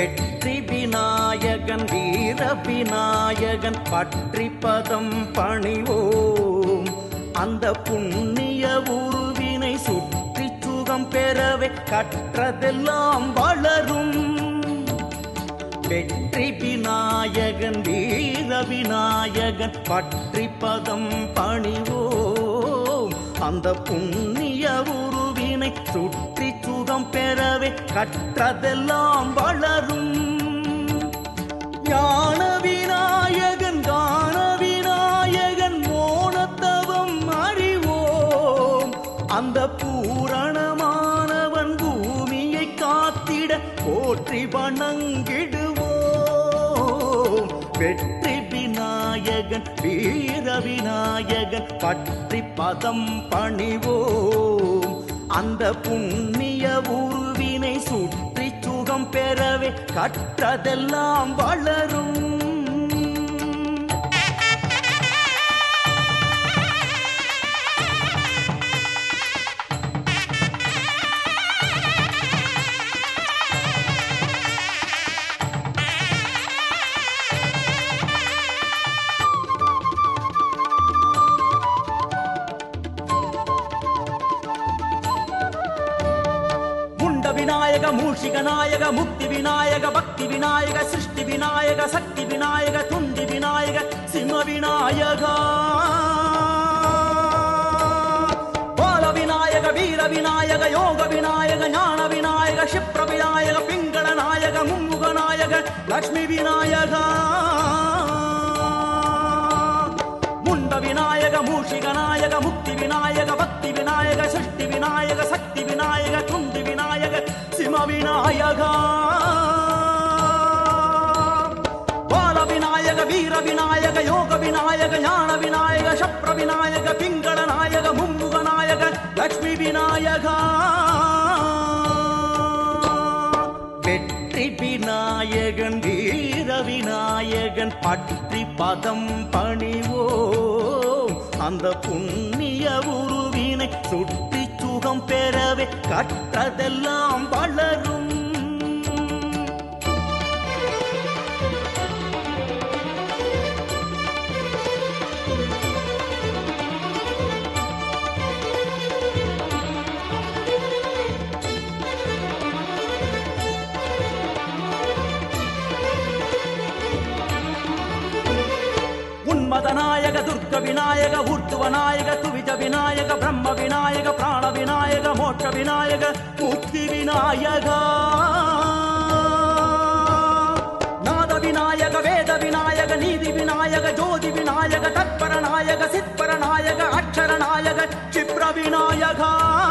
வெற்றி விநாயகன் வீர விநாயகன் பற்றி பதம் பணிவோம் அந்த புண்ணிய உருவினை சுற்றி சுகம் பெறவே கற்றதெல்லாம் வளரும் வெற்றி விநாயகன் வீர விநாயகன் பற்றி பதம் பணிவோம் அந்த புண்ணிய உருவினை சுற்றி சுகம் பெறவே கற்றதெல்லாம் வளரும் ஞான விநாயகன் கான விநாயகன் மோனத்தவம் அறிவோம் அந்த பூரணமானவன் பூமியை காத்திட போற்றி வணங்கிடுவோம் வெற்றி விநாயகன் வீர விநாயகன் பற்றி பதம் பணிவோம் அந்த புண்ணிய உருவினை சுற்றி சுகம் பெறவே கற்றதெல்லாம் வளரும் முண்ட விநாயக மூஷிக நாயக முக்தி விநாயக பக்தி விநாயக சிருஷ்டி விநாயக சக்தி விநாயக துண்டி விநாயக சிம்ம விநாயகா பால விநாயக வீர விநாயக யோக விநாயக ஞான விநாயக சிப்ர விநாயக பிங்கள நாயக மும்முக நாயக லக்ஷ்மி விநாயகா முண்ட விநாயக மூஷிக நாயக முக்தி விநாயக பக்தி விநாயக சிருஷ்டி விநாயக சக்தி விநாயக துண்டி விநாயக சிம விநாயகா பால விநாயக வீர விநாயக யோக விநாயக ஞான விநாயக சப்ர விநாயக பிங்கள நாயக மும்முக நாயக லக்ஷ்மி விநாயகா வெற்றி விநாயகன் வீர விநாயகன் பற்றி பதம் பணிவோம் அந்த புண்ணிய உருவினை சுற்றி சுகம் பெறவே கற்றதெல்லாம் வளரும் உன்மத நாயக துர்க்க விநாயக ஊர்த்துவ நாயக துவிஜ விநாயக பிரம்ம விநாயக பிராண விநாயக மோட்ச விநாயக முக்தி விநாயகா நாத விநாயக வேத விநாயக நீதி விநாயக ஜோதி விநாயக தத்பர நாயக சித்பர நாயக அக்ஷர நாயக क्षिप्र விநாயகா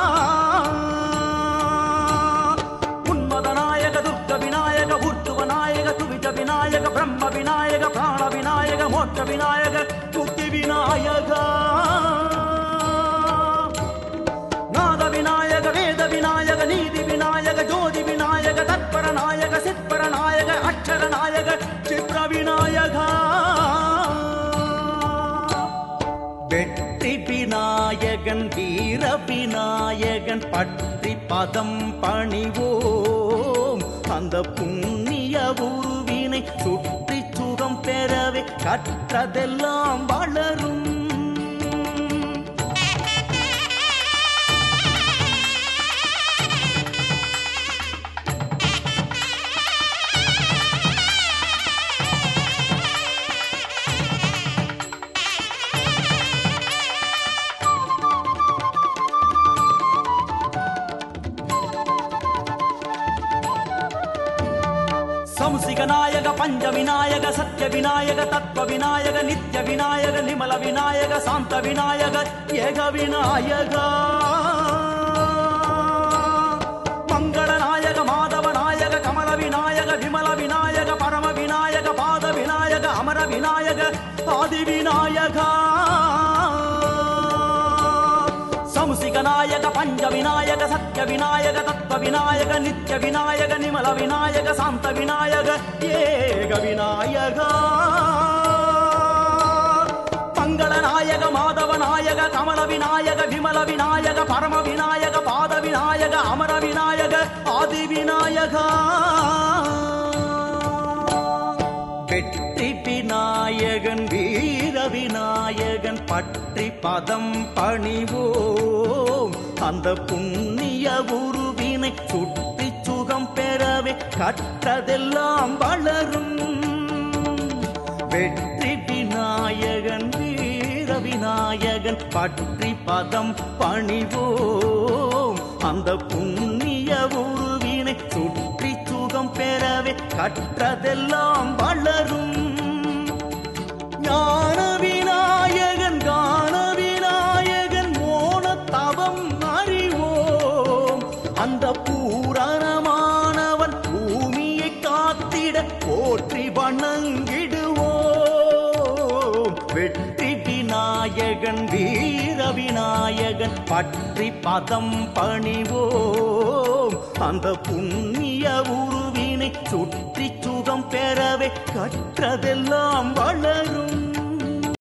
உன்மத நாயக துர்க்க விநாயக ஊர்த்துவ நாயக துவிஜ விநாயக பிரம்ம விநாயக பிராண விநாயக மோட்ச விநாயக முக்தி விநாயகா நாத விநாயக வேத விநாயக நீதி விநாயக ஜோதி விநாயக தத்பர நாயக சித்பர நாயக அக்ஷர நாயக क्षिप्र விநாயகா வெற்றி விநாயகன் வீர விநாயகன் பற்றி பதம் பணிவோம் அந்த புண்ணிய உருவினை சுற்றி சுகம் பெறவே கற்றதெல்லாம் வளரும் ಸಂಸಿಗ ನಾಯಕ ಪಂಚ ವಿನಾಯಕ ಸತ್ಯ ವಿನಾಯಕ ತತ್ವ ವಿನಾಯಕ ನಿತ್ಯ ವಿನಾಯಕ ನಿಮಲ ವಿನಾಯಕ ಶಾಂತ ವಿನಾಯಕ ಏಕ ವಿನಾಯಕ ಮಂಗಳ ನಾಯಕ ಮಾಧವ ನಾಯಕ ಕಮಲ ವಿನಾಯಕ ವಿಮಲ ವಿನಾಯಕ ಪರಮ ವಿನಾಯಕ ಪಾದ ವಿನಾಯಕ ಅಮರ ವಿನಾಯಕ ಆದಿ ವಿನಾಯಕ ಸಂಸಿಕ ನಾಯಕ ಪಂಚ ವಿನಾಯಕ ಸತ್ಯ ವಿನಾಯಕ ತತ್ವ ವಿನಾಯಕ ನಿತ್ಯ ವಿನಾಯಕ ನಿಮಲ ವಿನಾಯಕ ಶಾಂತ ವಿನಾಯಕ ಏಕ ವಿನಾಯಕ ಮಂಗಳ ನಾಯಕ ಮಾಧವ ನಾಯಕ ಕಮಲ ವಿನಾಯಕ ವಿಮಲ ವಿನಾಯಕ ಪರಮ ವಿನಾಯಕ ಪಾದ ವಿನಾಯಕ ಅಮರ ವಿನಾಯಕ ಆದಿ ವಿನಾಯಕ விநாயகன் பற்றி பதம் பணிவோம் அந்த புண்ணிய உருவினை சுற்றி சுகம் பெறவே கற்றதெல்லாம் வளரும் வெற்றி விநாயகன் வீர விநாயகன் பற்றி பதம் பணிவோம் அந்த புண்ணிய உருவினை சுற்றி சுகம் பெறவே கற்றதெல்லாம் வளரும் ஞான விநாயகன் கான விநாயகன் மோன தவம் அறிவோம் அந்த பூரணமானவன் பூமியை காத்திட போற்றி வணங்கிடுவோம் வெற்றி விநாயகன் வீர விநாயகன் பற்றி பதம் பணிவோம் அந்த புண்ணிய உருவினை சுற்றி சுகம் பெறவே கற்றதெல்லாம் வளரும்